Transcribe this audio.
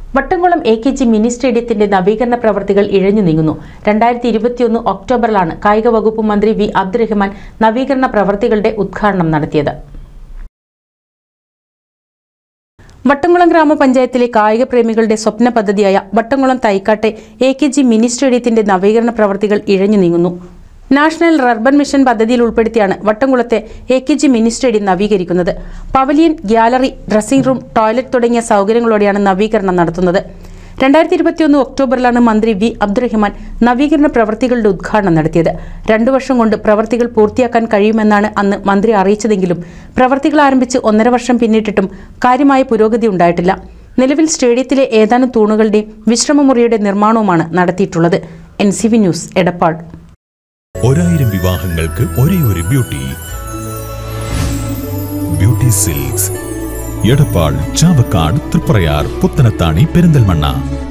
Vattamkulam A K G mini സ്റ്റേഡിയത്തിന്റെ നവീകരണ പ്രവർത്തികൾ ഇഴഞ്ഞു നീങ്ങുന്നു രണ്ടായിരത്തി ഇരുപത്തിയൊന്ന് ഒക്ടോബറിലാണ് കായിക വകുപ്പ് മന്ത്രി വി അബ്ദുറഹ്മാൻ നവീകരണ പ്രവർത്തികളുടെ ഉദ്ഘാടനം നടത്തിയത് വട്ടംകുളം ഗ്രാമപഞ്ചായത്തിലെ കായിക പ്രേമികളുടെ സ്വപ്ന പദ്ധതിയായ വട്ടംകുളം തൈക്കാട്ടെ എ കെ ജി മിനി സ്റ്റേഡിയത്തിന്റെ നവീകരണ പ്രവർത്തികൾ ഇഴഞ്ഞു നീങ്ങുന്നു നാഷണൽ റർബൻ മിഷൻ പദ്ധതിയിൽ ഉൾപ്പെടുത്തിയാണ് വട്ടംകുളത്തെ A K G mini stadium നവീകരിക്കുന്നത് pavilion gallery dressing room toilet തുടങ്ങിയ സൗകര്യങ്ങളോടെയാണ് നവീകരണം നടത്തുന്നത് രണ്ടായിരത്തി ഇരുപത്തിയൊന്ന് ഒക്ടോബറിലാണ് മന്ത്രി വി അബ്ദുറഹ്മാൻ നവീകരണ പ്രവൃത്തികളുടെ ഉദ്ഘാടനം നടത്തിയത് രണ്ടു വർഷം കൊണ്ട് പ്രവൃത്തികൾ പൂർത്തിയാക്കാൻ കഴിയുമെന്നാണ് അന്ന് മന്ത്രി അറിയിച്ചതെങ്കിലും പ്രവൃത്തികൾ ആരംഭിച്ച് ഒന്നര വർഷം പിന്നിട്ടിട്ടും കാര്യമായ പുരോഗതി ഉണ്ടായിട്ടില്ല നിലവിൽ സ്റ്റേഡിയത്തിലെ ഏതാനും തൂണുകളുടെയും വിശ്രമമുറിയുടെ നിർമ്മാണവുമാണ് നടത്തിയിട്ടുള്ളത് N C V news Edappal ഒരായിരം വിവാഹങ്ങൾക്ക് ഒരേ ഒരു beauty beauty silks Edappal Chavakkad Triprayar Puthanathani Perinthalmanna